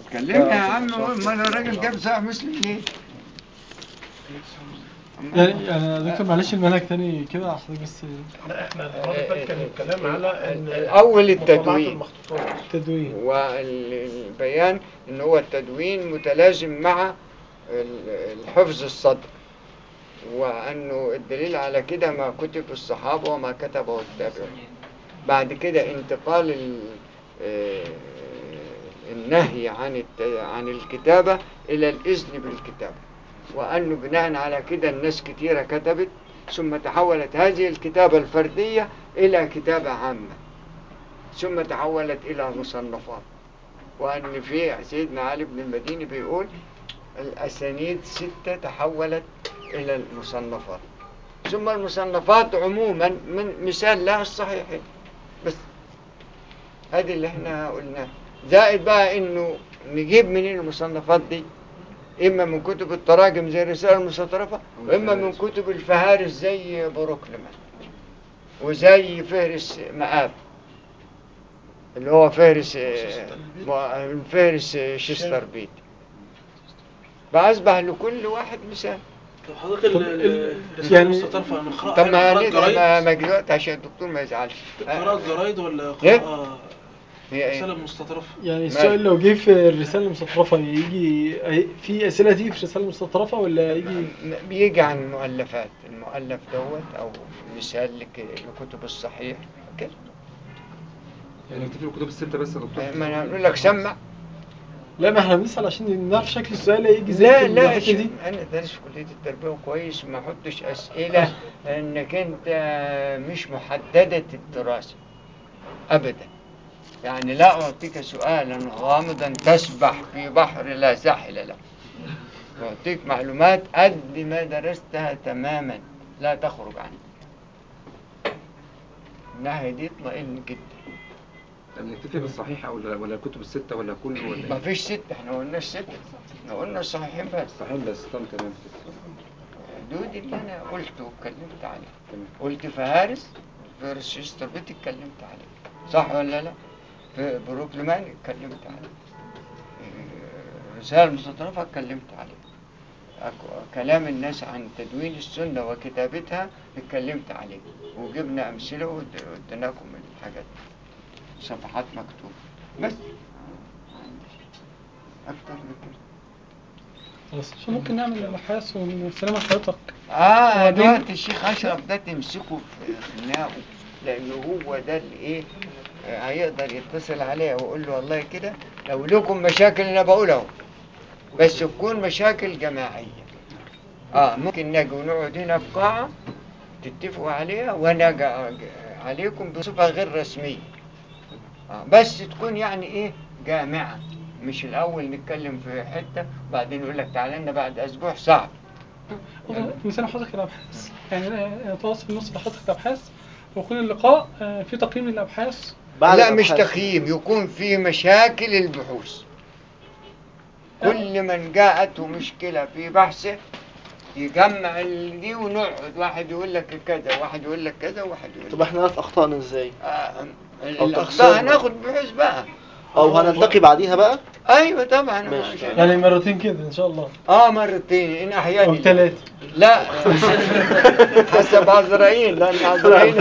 كلمني يا عم ما انا راجل جاب صحيح مسلم ليه؟ يعني يعني دكتور معلش المنهج تاني كده حضرتك بس احنا المره اللي فاتت كان الكلام على ان الأول مطبوعات التدوين. المخطوطات تدوين والبيان ان هو التدوين متلازم مع ال- الحفظ الصدر وانه الدليل على كده ما كتب الصحابه وما كتبه التابعون بعد كده انتقال ال- آه، النهي عن الت- عن الكتابه الى الاذن بالكتابه وانه بناء على كده الناس كتيره كتبت ثم تحولت هذه الكتابه الفرديه الى كتابه عامه ثم تحولت إلى مصنفات وأن في سيدنا علي بن المديني بيقول الأسانيد ستة تحولت إلى المصنفات ثم المصنفات عموما من مثال لها الصحيحين بس هذه اللي احنا قلناه زائد بقى انه نجيب منين المصنفات دي اما من كتب التراجم زي الرسالة المستطرفة واما من كتب الفهارس زي بروكلمان وزي فهرس مآب اللي هو فارس آه، فارس آه، شستر بيت فأصبح لكل واحد مثال طب حضرتك ال- طب ال- ال- الرسالة يعني- المستطرفة من قراءة طب ما قراءة ندعي ما جرايد ما دلوقتي عشان الدكتور ما يزعلش قراءة جرايد ولا إيه؟ قراءة هي رسالة ايه؟ مستطرفة يعني مال. السؤال لو جه في الرسالة المستطرفة يجي أي- في أسئلة تيجي في الرسالة المستطرفة ولا يجي م- بيجي عن المؤلفات المؤلف دوت او مثال لك- لكتب الصحيح كده يعني نكتفي بالكتب الستة بس يا دكتور ما انا اقول لك سمع لا ما احنا بنسأل عشان نعرف شكل السؤال هيجي زي لا في لا الحتة دي انا دارس في كليه التربيه كويس ما احطش اسئله انك انت مش محدده الدراسه ابدا يعني لا اعطيك سؤالا غامضا تسبح في بحر لا ساحل له اعطيك معلومات قد ما درستها تماما لا تخرج عنها الناحيه دي اطمئن جدا يعني نكتفي بالصحيح ولا ولا الكتب الستة ولا كله ولا ما ايه؟ فيش ست احنا ما قلناش ست احنا قلنا الصحيحين بس صحيح بس تمام تمام دول اللي انا قلته واتكلمت عليه تمام قلت فهارس فارس شيستر بيت اتكلمت عليه صح ولا لا في بروكلمان اتكلمت عليه إيه، رسالة المستطرفة اتكلمت عليه أك- كلام الناس عن تدوين السنة وكتابتها اتكلمت عليه وجبنا أمثلة واد- واديناكم الحاجات صفحات مكتوبة بس ما عنديش أكتر من كده خلاص عشان ممكن نعمل أبحاث ونسلم حضرتك اه وبعدين- دلوقتي الشيخ اشرف ده تمسكه في خناقه لانه هو ده اللي ايه آه، هيقدر يتصل عليه ويقول له والله كده لو لكم مشاكل انا بقول اهو بس تكون مشاكل جماعيه اه ممكن نجي ونقعد هنا في قاعه تتفقوا عليها وانا أجي أجي عليكم بصفه غير رسميه آه بس تكون يعني ايه جامعه مش الاول نتكلم في حته وبعدين يقول لك تعالى لنا بعد اسبوع صعب نسلم حضرتك الأبحاث يعني نتواصل في النص لحضرتك الأبحاث ويكون اللقاء آه، في تقييم للأبحاث لا مش تقييم يكون في مشاكل البحوث كل من جاءته مشكلة في بحثه يجمع ال- دي ونقعد واحد يقول لك كذا واحد يقول لك كذا واحد يقول طب لك احنا نعرف اخطائنا ازاي آه أو الأخطاء تقصيرنا. هناخد بحوث بقى او هنلتقي بعديها بقى ايوه طبعا ماشي. عشان- يعني مرتين كده إن شاء الله اه مرتين ان احياني أو ثلاثة لا حسب عزرائيل لان عزرائيل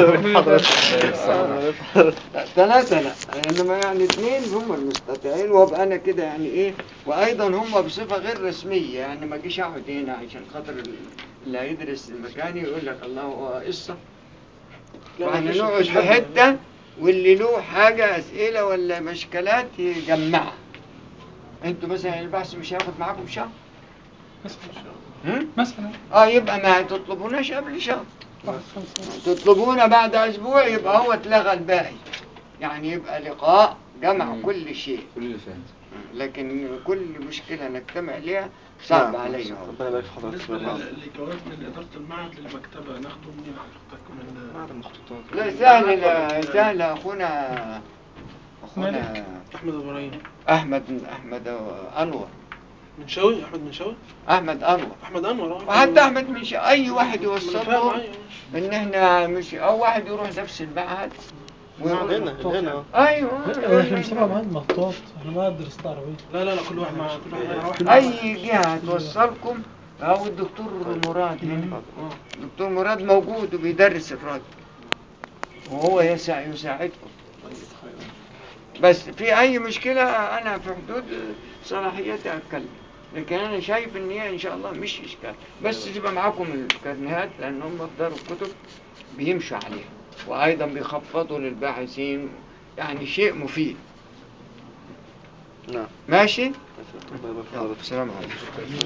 ثلاثة لا انما يعني اثنين هم المستطيعين وابقى انا كده يعني ايه وايضا هم بصفة غير رسمية يعني ما اجيش اقعد هنا عشان خاطر اللي هيدرس المكاني يقول لك الله هو قصة لا، واحنا مفيش- نقعد مفيش في حد. حتة واللي له حاجة اسئلة ولا مشكلات يجمعها انتوا مثلا البحث مش هياخد معاكم شهر مثلا هم؟ مثلا اه يبقى ما تطلبوناش قبل شهر واحد خمسة تطلبونا بعد اسبوع يبقى هو اتلغى الباقي يعني يبقى لقاء جمع مم. كل شيء كل اللي فات لكن كل مشكلة نجتمع ليها صعب نعم، عليهم ربنا يبارك في حضرتك بالنسبة لل- للجواب من إدارة المعهد للمكتبة ناخده منين حضرتك من معهد المخطوطات لا سهل لا سهل اخونا اخونا مالك؟ احمد ابراهيم احمد احمد انور منشاوي احمد منشاوي احمد انور احمد انور اه وحتى احمد مش اي واحد أنا يوصل فاهم، له أيوة. ان احنا مش او واحد يروح نفس المعهد ويقول- هنا هنا ايوه لا احنا مش تبع معاد المحطات احنا معاد دراسات عربية لا لا لا كل واحد مع كل واحد مع واحد اي جهه توصلكم او الدكتور مراد هنا الدكتور مراد موجود وبيدرس الراجل وهو يسع يساعدكم بس في اي مشكله انا في حدود صلاحيتي اتكلم لكن انا شايف ان هي ان شاء الله مش اشكال بس تبقى معاكم الكرنيهات لان هم في دار الكتب بيمشوا عليها وايضا بيخفضوا للباحثين يعني شيء مفيد نعم ماشي الله يبارك في حضرتك. السلام عليكم